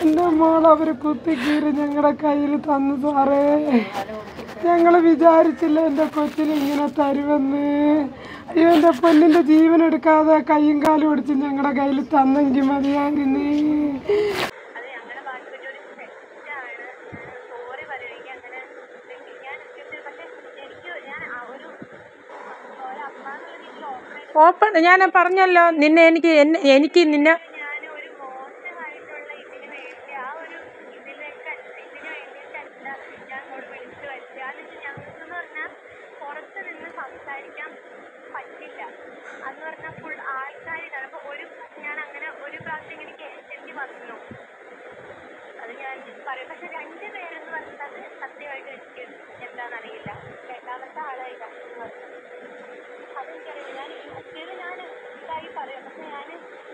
എൻ്റെ മോൾ അവർ കുത്തിക്കീറി ഞങ്ങളുടെ കയ്യിൽ തന്നു സാറേ ഞങ്ങൾ വിചാരിച്ചില്ല എൻ്റെ കൊച്ചിന് ഇങ്ങനെ തരുമെന്ന് അയ്യോ എൻ്റെ പൊന്നിൻ്റെ ജീവൻ എടുക്കാതെ കയ്യും കാലും ഒടിച്ച് ഞങ്ങളുടെ കയ്യിൽ തന്നെങ്കിൽ മതിയായിരുന്നു അത് ഞങ്ങളുടെ ഭാഗത്ത് ഒരു തെറ്റാണ് സോറി പറയുമെങ്കിൽ അങ്ങനെ തെറ്റി- ഞാൻ പക്ഷെ എനിക്ക് ഞാൻ ആ ഒരു ഒരമ്മ എന്നുള്ള രീതിയിൽ ഓപ്പൺ ഓപ്പൺ ഞാൻ പറഞ്ഞല്ലോ നിന്നെ എനിക്ക് എന്നെ എനിക്ക് നിന്നെ ഞാൻ ഒരു മോശമായിട്ടുള്ള ഇതിന് വേണ്ടി ആ ഒരു ഇതിലേക്ക് ഇതിന് വേണ്ടിയിട്ടല്ല ഞാൻ അങ്ങോട്ട് വിളിച്ചു വരുത്തുക എന്നിട്ട് ഞങ്ങൾക്ക് എന്ന് പറഞ്ഞാൽ പുറത്ത് നിന്ന് സംസാരിക്കാൻ പറ്റില്ല അന്ന് പറഞ്ഞാൽ ഫുൾ ആൾക്കാരിതാണ് അപ്പോൾ ഒരു ഞാൻ അങ്ങനെ ഒരു പ്രാവശ്യം ഇങ്ങനെ കേൾക്കേണ്ടി വന്നു അത് ഞാൻ പറയും പക്ഷെ രണ്ട് പേരെന്ന് പറഞ്ഞത് സത്യമായിട്ട് എനിക്ക് എന്താണെന്നറിയില്ല രണ്ടാമത്തെ ആളായി കഷ്ടം പറഞ്ഞത് അതെനിക്കറിയില്ല ഞാൻ ഈ മറ്റേത് ഞാൻ ഇതായി പറയും പക്ഷെ ഞാൻ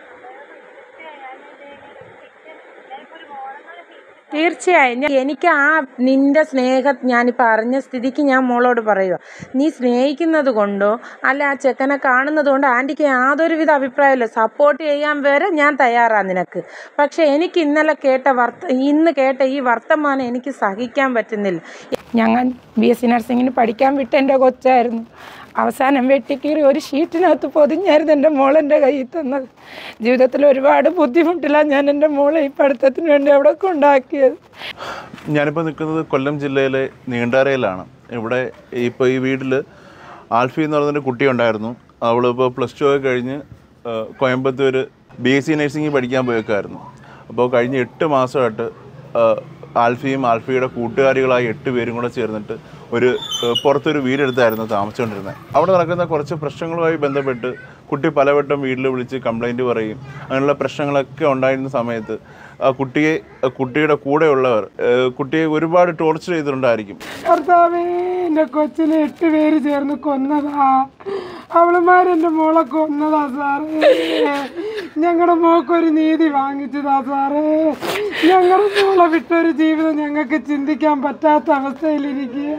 ഞാൻ ഞാനിപ്പോൾ ഒരു മോളെന്നുള്ള ഫീൽ തീർച്ചയായും ഞാൻ- എനിക്ക് ആ നിന്റെ സ്നേഹം ഞാൻ പറഞ്ഞ സ്ഥിതിക്ക് ഞാൻ മോളോട് പറയുക നീ സ്നേഹിക്കുന്നത് കൊണ്ടോ അല്ല ആ ചെക്കനെ കാണുന്നത് കൊണ്ടോ ആൻറ്റിക്ക് യാതൊരുവിധ അഭിപ്രായമില്ല സപ്പോർട്ട് ചെയ്യാൻ വരെ ഞാൻ തയ്യാറാണ് നിനക്ക് പക്ഷെ എനിക്ക് ഇന്നലെ കേട്ട വർത്ത ഇന്ന് കേട്ട ഈ വർത്തമാനം എനിക്ക് സഹിക്കാൻ പറ്റുന്നില്ല ഞങ്ങൾ ബി എസ് സി നഴ്സിങ്ങിന് പഠിക്കാൻ വിട്ട എൻ്റെ കൊച്ചായിരുന്നു അവസാനം വെട്ടിക്കീറി ഒരു ഷീറ്റിനകത്ത് പൊതിഞ്ഞായിരുന്നു എൻ്റെ മോളെൻ്റെ കയ്യിൽ തന്നത് ജീവിതത്തിൽ ഒരുപാട് ബുദ്ധിമുട്ടില്ല ഞാൻ എൻ്റെ മോളെ ഈ പഠിത്തത്തിന് വേണ്ടി അവിടെ കൊണ്ടാക്കിയത് ഞാനിപ്പോൾ നിൽക്കുന്നത് കൊല്ലം ജില്ലയിലെ നീണ്ടാരയിലാണ് ഇവിടെ ഇപ്പോൾ ഈ വീട്ടിൽ ആൽഫി എന്ന് പറയുന്നൊരു കുട്ടി ഉണ്ടായിരുന്നു അവളിപ്പോൾ പ്ലസ് ടു ഒക്കെ കഴിഞ്ഞ് ആ, Coimbatore B S C nursing പഠിക്കാൻ പോയേക്കായിരുന്നു അപ്പോൾ കഴിഞ്ഞ എട്ട് മാസമായിട്ട് ആ, ആൽഫിയും ആൽഫിയുടെ കൂട്ടുകാരികളായി എട്ട് പേരും കൂടെ ചേർന്നിട്ട് ഒരു ആ, പുറത്തൊരു വീടെടുത്തായിരുന്നു താമസിച്ചുകൊണ്ടിരുന്നത് അവിടെ നടക്കുന്ന കുറച്ച് പ്രശ്നങ്ങളുമായി ബന്ധപ്പെട്ട് കുട്ടി പലവട്ടം വീട്ടിൽ വിളിച്ച് കംപ്ലൈൻറ്റ് പറയും അങ്ങനെയുള്ള പ്രശ്നങ്ങളൊക്കെ ഉണ്ടായിരുന്ന സമയത്ത് ആ കുട്ടിയെ ആ കുട്ടിയുടെ കൂടെയുള്ളവർ ആ, കുട്ടിയെ ഒരുപാട് ടോർച്ചർ ചെയ്തിട്ടുണ്ടായിരിക്കും ഭർത്താവേ എൻ്റെ കൊച്ചിനെ എട്ട് പേര് ചേർന്ന് കൊന്നതാ അവളുമാരെൻ്റെ മോളെ കൊന്നതാ സാറേ ഞങ്ങളുടെ മോക്കൊരു നീതി വാങ്ങിച്ചതാ സാറേ ഞങ്ങളുടെ മോളെ വിട്ടൊരു ജീവിതം ഞങ്ങൾക്ക് ചിന്തിക്കാൻ പറ്റാത്ത അവസ്ഥയിലിരിക്കുക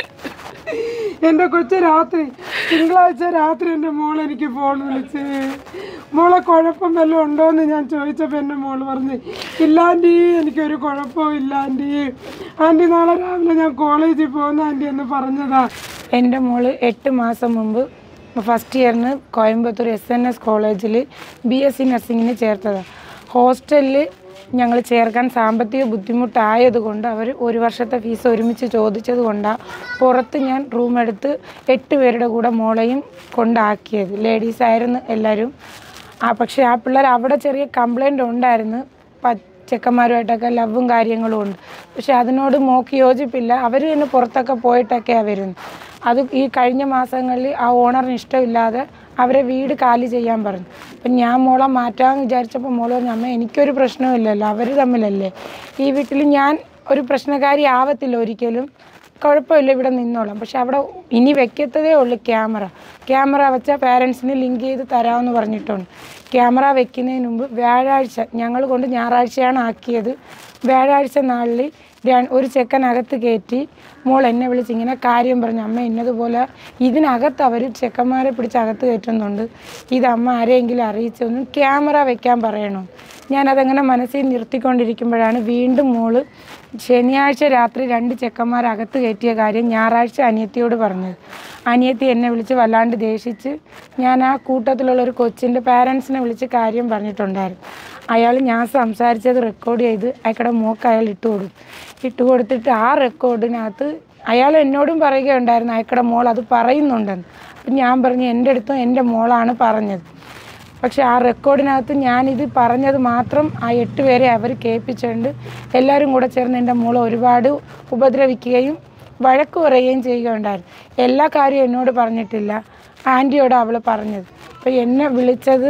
എൻ്റെ കൊച്ചു രാത്രി തിങ്കളാഴ്ച രാത്രി എൻ്റെ മോൾ എനിക്ക് ഫോൺ വിളിച്ച് മോളെ കുഴപ്പം വല്ലതും ഉണ്ടോയെന്ന് ഞാൻ ചോദിച്ചപ്പോൾ എൻ്റെ മോൾ പറഞ്ഞു ഇല്ലാൻറ്റി എനിക്കൊരു കുഴപ്പവും ഇല്ല ആൻറ്റി ആൻറ്റി നാളെ രാവിലെ ഞാൻ കോളേജിൽ പോകുന്ന ആൻറ്റി എന്ന് പറഞ്ഞതാ എൻ്റെ മോള് എട്ട് മാസം മുമ്പ് ഫസ്റ്റ് ഇയറിന് കോയമ്പത്തൂർ എസ് എൻ എസ് കോളേജിൽ ബി എസ് സി നഴ്സിങ്ങിന് ചേർത്തതാണ് ഹോസ്റ്റലിൽ ഞങ്ങൾ ചേർക്കാൻ സാമ്പത്തിക ബുദ്ധിമുട്ടായതുകൊണ്ട് അവർ ഒരു വർഷത്തെ ഫീസ് ഒരുമിച്ച് ചോദിച്ചത് കൊണ്ടാണ് പുറത്ത് ഞാൻ റൂം എടുത്ത് എട്ട് പേരുടെ കൂടെ മോളെയും കൊണ്ടാക്കിയത് ലേഡീസ് ആയിരുന്നു എല്ലാവരും ആ പക്ഷേ ആ പിള്ളേർ അവിടെ ചെറിയ കംപ്ലൈൻ്റ് ഉണ്ടായിരുന്നു പ ചെക്കന്മാരുമായിട്ടൊക്കെ ലവും കാര്യങ്ങളും ഉണ്ട് പക്ഷെ അതിനോട് മോക്ക് യോജിപ്പില്ല അവർ തന്നെ പുറത്തൊക്കെ പോയിട്ടൊക്കെയാണ് വരുന്നത് അത് ഈ കഴിഞ്ഞ മാസങ്ങളിൽ ആ ഓണറിന് ഇഷ്ടമില്ലാതെ അവരെ വീട് കാലി ചെയ്യാൻ പറഞ്ഞു അപ്പം ഞാൻ മോളെ മാറ്റാമെന്ന് വിചാരിച്ചപ്പോൾ മോള് പറഞ്ഞു അമ്മ എനിക്കൊരു പ്രശ്നമില്ലല്ലോ അവർ തമ്മിലല്ലേ ഈ വീട്ടിൽ ഞാൻ ഒരു പ്രശ്നക്കാരി ആവത്തില്ല ഒരിക്കലും കുഴപ്പമില്ല ഇവിടെ നിന്നോളാം പക്ഷെ അവിടെ ഇനി വെക്കത്തതേ ഉള്ളൂ ക്യാമറ ക്യാമറ വെച്ചാൽ പാരൻസിന് ലിങ്ക് ചെയ്ത് തരാമെന്ന് പറഞ്ഞിട്ടുണ്ട് ക്യാമറ വെക്കുന്നതിന് മുമ്പ് വ്യാഴാഴ്ച ഞങ്ങൾ കൊണ്ട് ഞായറാഴ്ചയാണ് ആക്കിയത് വ്യാഴാഴ്ച നാളിൽ ര- ഒരു ചെക്കനകത്ത് കയറ്റി മോൾ എന്നെ വിളിച്ച് ഇങ്ങനെ കാര്യം പറഞ്ഞു അമ്മ ഇന്നതുപോലെ ഇതിനകത്ത് അവർ ചെക്കന്മാരെ പിടിച്ച് അകത്ത് കയറ്റുന്നുണ്ട് ഇത് അമ്മ ആരെയെങ്കിലും അറിയിച്ചൊന്നും ക്യാമറ വെക്കാൻ പറയണം ഞാനതങ്ങനെ മനസ്സിൽ നിർത്തിക്കൊണ്ടിരിക്കുമ്പോഴാണ് വീണ്ടും മോള് ശനിയാഴ്ച രാത്രി രണ്ട് ചെക്കന്മാർ അകത്ത് കയറ്റിയ കാര്യം ഞായറാഴ്ച അനിയത്തിയോട് പറഞ്ഞത് അനിയത്തി എന്നെ വിളിച്ച് വല്ലാണ്ട് ദേഷിച്ച് ഞാൻ ആ കൂട്ടത്തിലുള്ള ഒരു കൊച്ചിൻ്റെ പാരൻസിനെ വിളിച്ച് കാര്യം പറഞ്ഞിട്ടുണ്ടായിരുന്നു അയാൾ ഞാൻ സംസാരിച്ചത് റെക്കോർഡ് ചെയ്ത് അയാളുടെ മോക്ക് അയാൾ ഇട്ട് കൊടുത്തു ഇട്ട് കൊടുത്തിട്ട് ആ റെക്കോർഡിനകത്ത് അയാൾ എന്നോടും പറയുകയുണ്ടായിരുന്നു അയാളുടെ മോൾ അത് പറയുന്നുണ്ടെന്ന് അപ്പം ഞാൻ പറഞ്ഞു എൻ്റെ അടുത്തും എൻ്റെ മോളാണ് പറഞ്ഞത് പക്ഷെ ആ റെക്കോർഡിനകത്ത് ഞാനിത് പറഞ്ഞത് മാത്രം ആ എട്ട് പേരെ അവർ കേൾപ്പിച്ചുകൊണ്ട് എല്ലാവരും കൂടെ ചേർന്ന് എൻ്റെ മോളെ ഒരുപാട് ഉപദ്രവിക്കുകയും വഴക്ക് പറയുകയും ചെയ്യുകയുണ്ടായിരുന്നു എല്ലാ കാര്യവും എന്നോട് പറഞ്ഞിട്ടില്ല ആൻറ്റിയോട് അവൾ പറഞ്ഞത് അപ്പോൾ എന്നെ വിളിച്ചത്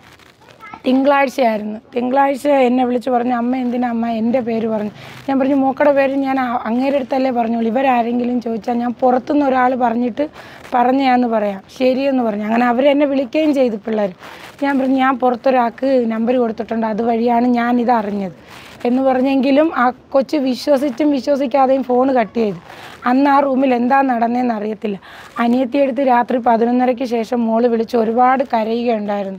തിങ്കളാഴ്ചയായിരുന്നു തിങ്കളാഴ്ച എന്നെ വിളിച്ച് പറഞ്ഞു അമ്മ എന്തിനാ അമ്മ എൻ്റെ പേര് പറഞ്ഞു ഞാൻ പറഞ്ഞു മോക്കടെ പേര് ഞാൻ ആ- അങ്ങേരുടെ അടുത്തല്ലേ പറഞ്ഞോളൂ ഇവരാരെങ്കിലും ചോദിച്ചാൽ ഞാൻ പുറത്തുനിന്ന് ഒരാൾ പറഞ്ഞിട്ട് പറഞ്ഞാന്ന് പറയാം ശരിയെന്ന് പറഞ്ഞു അങ്ങനെ അവരെന്നെ വിളിക്കുകയും ചെയ്തു പിള്ളേർ ഞാൻ പറഞ്ഞു ഞാൻ പുറത്തൊരാൾക്ക് നമ്പർ കൊടുത്തിട്ടുണ്ട് അതുവഴിയാണ് ഞാൻ ഇത് അറിഞ്ഞത് എന്ന് പറഞ്ഞെങ്കിലും ആ കൊച്ച് വിശ്വസിച്ചും വിശ്വസിക്കാതെയും ഫോൺ കട്ട് ചെയ്തു അന്ന് ആ റൂമിൽ എന്താ നടന്നതെന്ന് അറിയത്തില്ല അനിയത്തിയെടുത്ത് രാത്രി പതിനൊന്നരയ്ക്ക് ശേഷം മോള് വിളിച്ച് ഒരുപാട് കരയുകയുണ്ടായിരുന്നു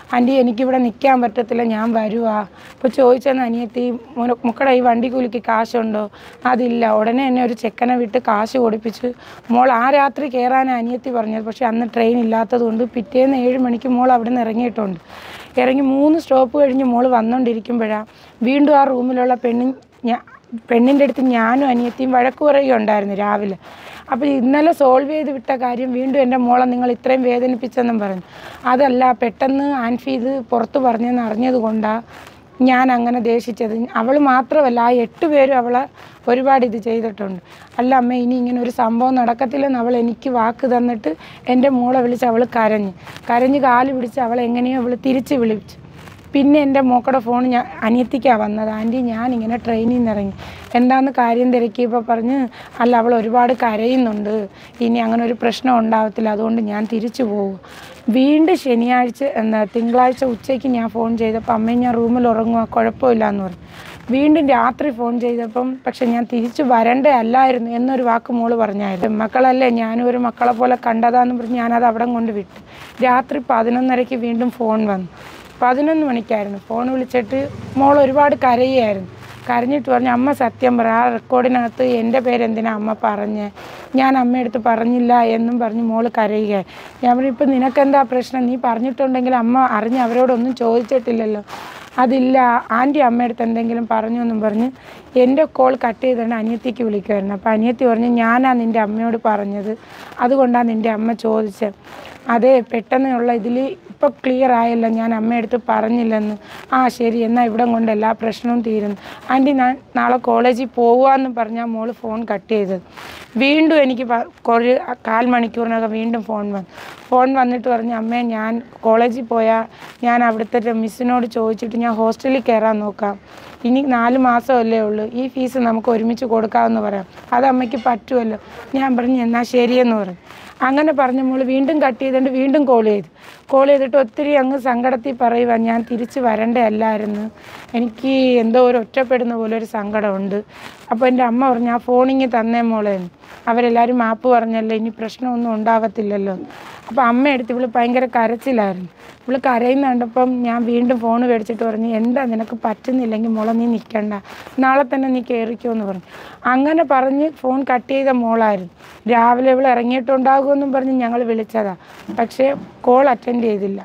ആൻറ്റി എനിക്കിവിടെ നിൽക്കാൻ പറ്റത്തില്ല ഞാൻ വരുവാ അപ്പോൾ ചോദിച്ചെന്ന് അനിയത്തി മുന- മുക്കടെ ഈ വണ്ടി കൂലിക്ക് കാശുണ്ടോ അതില്ല ഉടനെ എന്നെ ഒരു ചെക്കനെ വിട്ട് കാശ് കൊടുപ്പിച്ച് മോൾ ആ രാത്രി കയറാൻ അനിയത്തി പറഞ്ഞത് പക്ഷേ അന്ന് ട്രെയിൻ ഇല്ലാത്തത് കൊണ്ട് പിറ്റേന്ന് ഏഴ് മണിക്ക് മോൾ അവിടെ നിന്ന് ഇറങ്ങിയിട്ടുണ്ട് ഇറങ്ങി മൂന്ന് സ്റ്റോപ്പ് കഴിഞ്ഞ് മോൾ വന്നുകൊണ്ടിരിക്കുമ്പോഴാണ് വീണ്ടും ആ റൂമിലുള്ള പെണ്ണിൻ ഞാ പെണ്ണിൻ്റെ അടുത്ത് ഞാനും അനിയത്തിയും വഴക്ക് പറയുകയുണ്ടായിരുന്നു രാവിലെ അപ്പോൾ ഇന്നലെ സോൾവ് ചെയ്ത് വിട്ട കാര്യം വീണ്ടും എൻ്റെ മോളെ നിങ്ങൾ ഇത്രയും വേദനിപ്പിച്ചെന്നും പറഞ്ഞു അതല്ല പെട്ടെന്ന് ആൻഫി ഇത് പുറത്ത് പറഞ്ഞെന്ന് അറിഞ്ഞത് കൊണ്ടാണ് ഞാൻ അങ്ങനെ ദേഷിച്ചത് അവൾ മാത്രമല്ല ആ എട്ട് പേരും അവളെ ഒരുപാട് ഇത് ചെയ്തിട്ടുണ്ട് അല്ല അമ്മ ഇനി ഇങ്ങനെ ഒരു സംഭവം നടക്കത്തില്ലെന്ന് അവൾ എനിക്ക് വാക്ക് തന്നിട്ട് എൻ്റെ മോളെ വിളിച്ച് അവൾ കരഞ്ഞ് കരഞ്ഞ് കാല് പിടിച്ച് അവളെ എങ്ങനെയോ അവൾ തിരിച്ച് വിളിച്ചു പിന്നെ എൻ്റെ മോക്കടെ ഫോൺ ഞാൻ അനിയത്തിക്കാണ് വന്നത് ആൻറ്റി ഞാനിങ്ങനെ ട്രെയിനിൽ നിന്ന് ഇറങ്ങി എന്താന്ന് കാര്യം തിരക്കിയപ്പോൾ പറഞ്ഞ് അല്ല അവൾ ഒരുപാട് കരയുന്നുണ്ട് ഇനി അങ്ങനെ ഒരു പ്രശ്നം ഉണ്ടാവത്തില്ല അതുകൊണ്ട് ഞാൻ തിരിച്ചു പോകും വീണ്ടും ശനിയാഴ്ച എന്താ തിങ്കളാഴ്ച ഉച്ചയ്ക്ക് ഞാൻ ഫോൺ ചെയ്തപ്പോൾ അമ്മയും ഞാൻ റൂമിൽ ഉറങ്ങുക കുഴപ്പമില്ല എന്ന് പറഞ്ഞു വീണ്ടും രാത്രി ഫോൺ ചെയ്തപ്പം പക്ഷെ ഞാൻ തിരിച്ചു വരണ്ടേ അല്ലായിരുന്നു എന്നൊരു വാക്ക് മോള് പറഞ്ഞായിരുന്നു മക്കളല്ലേ ഞാനും ഒരു മക്കളെ പോലെ കണ്ടതാന്ന് പറഞ്ഞ് ഞാനത് അവിടെ കൊണ്ട് വിട്ടു രാത്രി പതിനൊന്നരയ്ക്ക് വീണ്ടും ഫോൺ വന്നു പതിനൊന്ന് മണിക്കായിരുന്നു ഫോൺ വിളിച്ചിട്ട് മോൾ ഒരുപാട് കരയുമായിരുന്നു കരഞ്ഞിട്ട് പറഞ്ഞു അമ്മ സത്യം പറ ആ റെക്കോർഡിനകത്ത് എൻ്റെ പേരെന്തിനാ അമ്മ പറഞ്ഞ് ഞാൻ അമ്മയടുത്ത് പറഞ്ഞില്ല എന്നും പറഞ്ഞ് മോള് കരയുക ഞാൻ പറഞ്ഞു ഇപ്പം നിനക്കെന്താ പ്രശ്നം നീ പറഞ്ഞിട്ടുണ്ടെങ്കിൽ അമ്മ അറിഞ്ഞ് അവരോടൊന്നും ചോദിച്ചിട്ടില്ലല്ലോ അതില്ല ആൻറ്റി അമ്മയടുത്ത് എന്തെങ്കിലും പറഞ്ഞു എന്നും പറഞ്ഞ് എൻ്റെ കോൾ കട്ട് ചെയ്തുകൊണ്ട് അനിയത്തിക്ക് വിളിക്കുമായിരുന്നു അപ്പോൾ അനിയത്തി പറഞ്ഞു ഞാനാ നിൻ്റെ അമ്മയോട് പറഞ്ഞത് അതുകൊണ്ടാണ് നിൻ്റെ അമ്മ ചോദിച്ചത് അതെ പെട്ടെന്നുള്ള ഇതിൽ ഇപ്പോൾ ക്ലിയർ ആയല്ലോ ഞാൻ അമ്മയടുത്ത് പറഞ്ഞില്ലെന്ന് ആ ശരി എന്നാൽ ഇവിടം കൊണ്ട് എല്ലാ പ്രശ്നവും തീരുന്നു ആൻറ്റി ഞാൻ നാളെ കോളേജിൽ പോവാന്ന് പറഞ്ഞാൽ മോള് ഫോൺ കട്ട് ചെയ്തത് വീണ്ടും എനിക്ക് പ- ഒരു കാൽ മണിക്കൂറിനകം വീണ്ടും ഫോൺ വന്നു ഫോൺ വന്നിട്ട് പറഞ്ഞു അമ്മേ ഞാൻ കോളേജിൽ പോയാൽ ഞാൻ അവിടുത്തെ മിസ്സിനോട് ചോദിച്ചിട്ട് ഞാൻ ഹോസ്റ്റലിൽ കയറാൻ നോക്കാം ഇനി നാല് മാസമല്ലേ ഉള്ളൂ ഈ ഫീസ് നമുക്ക് ഒരുമിച്ച് കൊടുക്കാമെന്ന് പറയാം അത് അമ്മയ്ക്ക് പറ്റുമല്ലോ ഞാൻ പറഞ്ഞു എന്നാൽ ശരിയെന്ന് പറഞ്ഞു അങ്ങനെ പറഞ്ഞ മോള് വീണ്ടും കട്ട് ചെയ്തുകൊണ്ട് വീണ്ടും കോൾ ചെയ്തു കോൾ ചെയ്തിട്ട് ഒത്തിരി അങ്ങ് സങ്കടത്തിൽ പറയുക ഞാൻ തിരിച്ച് വരണ്ടേ അല്ലായിരുന്നു എനിക്ക് എന്തോ ഒരു ഒറ്റപ്പെടുന്ന പോലെ ഒരു സങ്കടമുണ്ട് അപ്പോൾ എൻ്റെ അമ്മ പറഞ്ഞു ആ ഫോണിങ് തന്നേ മോളെ എന്ന്. അവരെല്ലാവരും മാപ്പ് പറഞ്ഞല്ലോ ഇനി പ്രശ്നമൊന്നും ഉണ്ടാവത്തില്ലല്ലോ അപ്പോൾ അമ്മ എടുത്ത് ഇവള് ഭയങ്കര കരച്ചിലായിരുന്നു ഇവള് കരയുന്ന കണ്ടപ്പം ഞാൻ വീണ്ടും ഫോൺ മേടിച്ചിട്ട് പറഞ്ഞു എന്താ നിനക്ക് പറ്റുന്നില്ലെങ്കിൽ മോളെ നീ നിൽക്കണ്ട നാളെ തന്നെ നീ കയറിക്കോ എന്ന് പറഞ്ഞു അങ്ങനെ പറഞ്ഞ് ഫോൺ കട്ട് ചെയ്ത മോളായിരുന്നു രാവിലെ ഇവൾ ഇറങ്ങിയിട്ടുണ്ടാകുമെന്നും പറഞ്ഞ് ഞങ്ങൾ വിളിച്ചതാണ് പക്ഷേ കോൾ അറ്റൻഡ് ചെയ്തില്ല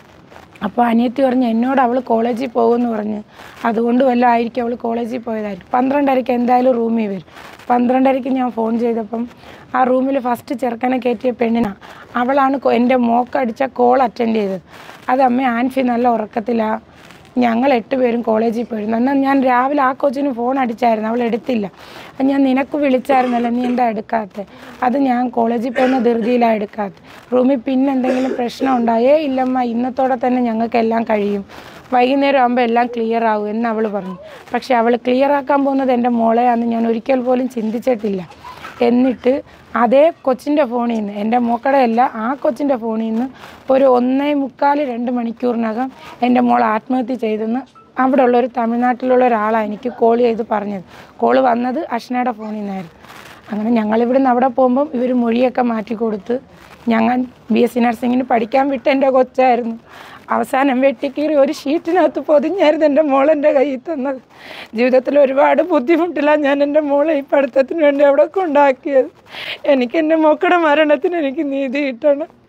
അപ്പോൾ അനിയത്തി പറഞ്ഞു എന്നോട് അവൾ കോളേജിൽ പോകുമെന്ന് പറഞ്ഞ് അതുകൊണ്ട് വല്ല ആയിരിക്കും അവൾ കോളേജിൽ പോയതായിരിക്കും പന്ത്രണ്ടരയ്ക്ക് എന്തായാലും റൂമിൽ വരും പന്ത്രണ്ടരയ്ക്ക് ഞാൻ ഫോൺ ചെയ്തപ്പം ആ റൂമിൽ ഫസ്റ്റ് ചെറുക്കനെ കയറ്റിയ പെണ്ണിനാണ് അവളാണ് കൊ- എൻ്റെ മോക്കടിച്ച കോൾ അറ്റൻഡ് ചെയ്തത് അത് അമ്മ ആൻഫി നല്ല ഉറക്കത്തിലാണ് ഞങ്ങൾ എട്ട് പേരും കോളേജിൽ പോയിരുന്നു എന്നാൽ ഞാൻ രാവിലെ ആ കൊച്ചിന് ഫോൺ അടിച്ചായിരുന്നു അവൾ എടുത്തില്ല അത് ഞാൻ നിനക്ക് വിളിച്ചായിരുന്നല്ലോ നീ എന്താ എടുക്കാത്തത് അത് ഞാൻ കോളേജിൽ പോകുന്ന ധൃതിയിലാണ് എടുക്കാത്തത് റൂമിൽ പിന്നെ എന്തെങ്കിലും പ്രശ്നം ഉണ്ടായേ ഇല്ലമ്മ ഇന്നത്തോടെ തന്നെ ഞങ്ങൾക്ക് എല്ലാം കഴിയും വൈകുന്നേരം ആകുമ്പോൾ എല്ലാം ക്ലിയർ ആകും എന്ന് അവൾ പറഞ്ഞു പക്ഷേ അവൾ ക്ലിയർ ആക്കാൻ പോകുന്നത് എൻ്റെ മോളെയാണെന്ന് ഞാൻ ഒരിക്കൽ പോലും ചിന്തിച്ചിട്ടില്ല എന്നിട്ട് അതേ കൊച്ചിൻ്റെ ഫോണിൽ നിന്ന് എൻ്റെ മോക്കടെ അല്ല ആ കൊച്ചിൻ്റെ ഫോണിൽ നിന്ന് ഒരു ഒന്നേ മുക്കാൽ രണ്ട് മണിക്കൂറിനകം എൻ്റെ മോൾ ആത്മഹത്യ ചെയ്തെന്ന് അവിടെ ഉള്ള ഒരു തമിഴ്നാട്ടിലുള്ള ഒരാളാണ് എനിക്ക് കോൾ ചെയ്ത് പറഞ്ഞത് കോൾ വന്നത് അഷ്നയുടെ ഫോണിൽ നിന്നായിരുന്നു അങ്ങനെ ഞങ്ങളിവിടുന്ന് അവിടെ പോകുമ്പം ഇവർ മൊഴിയൊക്കെ മാറ്റി കൊടുത്ത് ഞങ്ങൾ ബി എസ് സി നഴ്സിങ്ങിന് പഠിക്കാൻ വിട്ട എൻ്റെ കൊച്ചായിരുന്നു അവസാനം വെട്ടിക്കീറി ഒരു ഷീറ്റിനകത്ത് പൊതിഞ്ഞായിരുന്നു എൻ്റെ മോളെൻ്റെ കയ്യിൽ തന്നത് ജീവിതത്തിൽ ഒരുപാട് ബുദ്ധിമുട്ടില്ല ഞാൻ എൻ്റെ മോളെ ഈ പഠിത്തത്തിന് വേണ്ടി അവിടെ കൊണ്ടാക്കിയത് എനിക്ക് എൻ്റെ മക്കളുടെ മരണത്തിന് എനിക്ക് നീതി കിട്ടണം